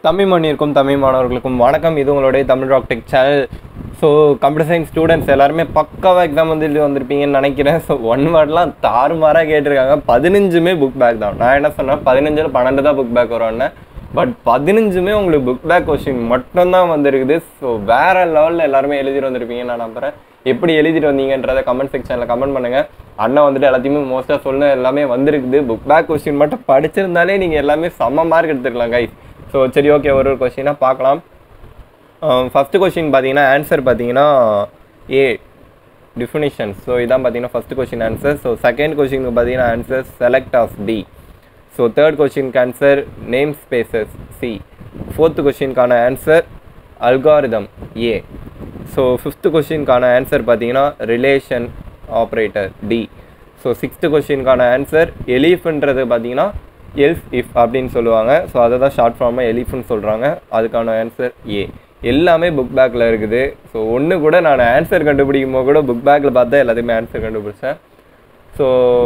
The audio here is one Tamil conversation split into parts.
தமிழ் மண்ணிற்கும் தமிழ் மாணவர்களுக்கும் வணக்கம் இது உங்களுடைய Tamil Rock Tech channel so computer science students எல்லாருமே பக்காவாக எக்ஸாம் வந்துட்டு வந்திருப்பீங்கன்னு நினைக்கிறேன் ஸோ ஒன் வேர்ட்லாம் தாறுமாறாக கேட்டிருக்காங்க பதினஞ்சுமே புக் பேக் தான் நான் என்ன சொன்னேன் பதினஞ்சில் பன்னெண்டு தான் புக் பேக் வரும்னு பட் பதினஞ்சுமே உங்களுக்கு புக் பேக் கொஸ்டின் மட்டும்தான் வந்திருக்குது ஸோ வேற லெவலில் எல்லாருமே எழுதிட்டு வந்திருப்பீங்கன்னு நான் நம்புறேன் எப்படி எழுதிட்டு வந்தீங்கன்றதை கமெண்ட் செக்ஷனில் கமெண்ட் பண்ணுங்க அண்ணன் வந்துட்டு எல்லாத்தையுமே மோஸ்ட்டாக சொல்ல எல்லாமே வந்திருக்குது புக் பேக் கொஸ்டின் மட்டும் படிச்சிருந்தாலே நீங்கள் எல்லாமே செம்ம மார்க் எடுத்துக்கலாம் கைஸ் ஸோ சரி ஓகே ஒரு ஒரு கொஸ்டினாக பார்க்கலாம் ஃபஸ்ட்டு கொஸ்டின் பார்த்தீங்கன்னா ஆன்சர் பார்த்தீங்கன்னா ஏ டிஃபினிஷன் ஸோ இதான் பார்த்தீங்கன்னா first question answer so second கொஸ்டினுக்கு பார்த்தீங்கன்னா answer select of D so third கொஸ்டினுக்கு answer name spaces C fourth கொஸ்டினுக்கான answer algorithm A so fifth கொஸ்டினுக்கான ஆன்சர் பார்த்தீங்கன்னா relation operator D so sixth கொஸ்டினுக்கான ஆன்சர் எலிஃப்ன்றது பார்த்தீங்கன்னா எல்ஃப் இஃப் அப்படின்னு சொல்லுவாங்க ஸோ அதை தான் ஷார்ட் ஃபார்மாக எலிஃப்னு சொல்கிறாங்க அதுக்கான ஆன்சர் ஏ எல்லாமே புக் பேக்கில் இருக்குது ஸோ ஒன்று கூட நான் ஆன்சர் கண்டுபிடிக்கும் போது கூட புக் பேக்கில் பார்த்தா எல்லாத்தையுமே ஆன்சர் கண்டுபிடிச்சேன் ஸோ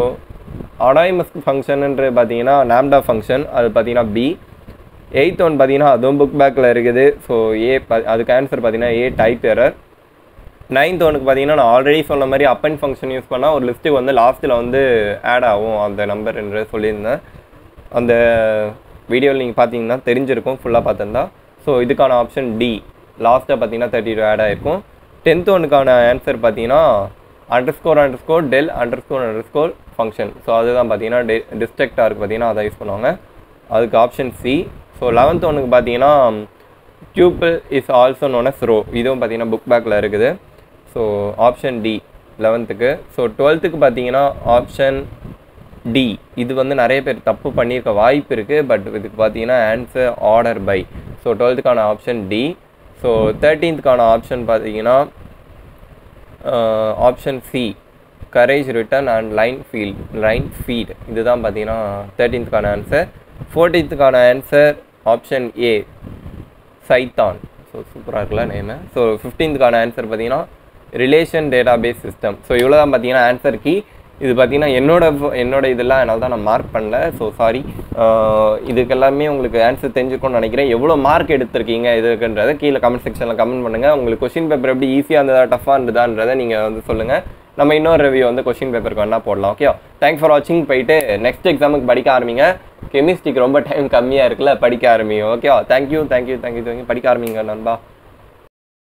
அனாய்மஸ் ஃபங்க்ஷனுன்றது பார்த்தீங்கன்னா நாம்டா ஃபங்க்ஷன் அது பார்த்தீங்கன்னா பி எயித் ஒன் பார்த்தீங்கன்னா அதுவும் புக் பேக்கில் இருக்குது ஸோ ஏ ப அதுக்கு ஆன்சர் பார்த்தீங்கன்னா ஏ டைப் எரர் நைன்த் ஒனுக்கு பார்த்தீங்கன்னா நான் ஆல்ரெடி சொன்ன மாதிரி அப் அண்ட் ஃபங்க்ஷன் யூஸ் பண்ணால் ஒரு லிஸ்ட்டுக்கு வந்து லாஸ்ட்டில் வந்து ஆட் ஆகும் அந்த நம்பர் என்று சொல்லியிருந்தேன் அந்த வீடியோவில் நீங்கள் பார்த்தீங்கன்னா தெரிஞ்சிருக்கும் ஃபுல்லாக பார்த்துருந்தா ஸோ இதுக்கான ஆப்ஷன் டி லாஸ்ட்டாக பார்த்தீங்கன்னா தேர்ட்டி டூ ஆட் ஆகிருக்கும் டென்த் ஒனுக்கான ஆன்சர் பார்த்தீங்கன்னா underscore underscore del underscore underscore function so அதுதான் பார்த்தீங்கன்னா டெ டிஸ்ட்ரக்டாருக்கு பார்த்தீங்கன்னா அதை யூஸ் பண்ணுவாங்க அதுக்கு ஆப்ஷன் சி ஸோ லெவன்த் ஒனுக்கு பார்த்தீங்கன்னா tuple is also known as row இதுவும் பார்த்தீங்கன்னா புக் பேக்கில் இருக்குது ஸோ ஆப்ஷன் டி லெவன்த்துக்கு ஸோ டுவெல்த்துக்கு பார்த்தீங்கன்னா ஆப்ஷன் டி இது வந்து நிறைய பேர் தப்பு பண்ணியிருக்க வாய்ப்பு இருக்குது பட் இதுக்கு பார்த்தீங்கன்னா ஆன்சர் ஆர்டர் பை ஸோ டுவெல்த்துக்கான ஆப்ஷன் டி ஸோ தேர்ட்டீன்த்துக்கான ஆப்ஷன் பார்த்தீங்கன்னா option C carriage return and line feed line feed இதுதான் பார்த்தீங்கன்னா தேர்ட்டீன்த்துக்கான ஆன்சர் ஃபோர்டீன்த்துக்கான ஆன்சர் ஆப்ஷன் ஏ சைத்தான் ஸோ சூப்பராக இருக்குல்ல நேமு ஸோ ஃபிஃப்டீன்த்துக்கான ஆன்சர் பார்த்தீங்கன்னா ரிலேஷன் டேட்டாபேஸ் சிஸ்டம் ஸோ இவ்வளோ தான் பார்த்தீங்கன்னா ஆன்சர் கீ இது பார்த்தீங்கன்னா என்னோட என்னோட இதெல்லாம் என்னால் தான் நான் மார்க் பண்ணல ஸோ சாரி இதுக்கு எல்லாமே உங்களுக்கு ஆன்சர் தெரிஞ்சுக்கணும்னு நினைக்கிறேன் எவ்வளோ மார்க் எடுத்திருக்கீங்க இதுக்குன்றதை கீழே கமெண்ட் செக்ஷனில் கமெண்ட் பண்ணுங்கள் உங்களுக்கு கொஷின் பேப்பர் எப்படி ஈஸியாக இருந்ததா டஃபாக இருந்ததான்றதை நீங்கள் வந்து சொல்லுங்கள் நம்ம இன்னொரு ரிவ்யூ வந்து கொஷின் பேப்பருக்கு வேணால் போடலாம் ஓகே தேங்க்ஸ் ஃபார் வாட்சிங் போயிட்டு நெக்ஸ்ட் எக்ஸாமுக்கு படிக்க ஆரம்பிங்க கெமிஸ்ட்ரிக்கு ரொம்ப டைம் கம்மியாக இருக்குல்ல படிக்க ஆரம்பிங்க okay thank you thank you thank you thank you படிக்க ஆரம்பிங்க நண்பா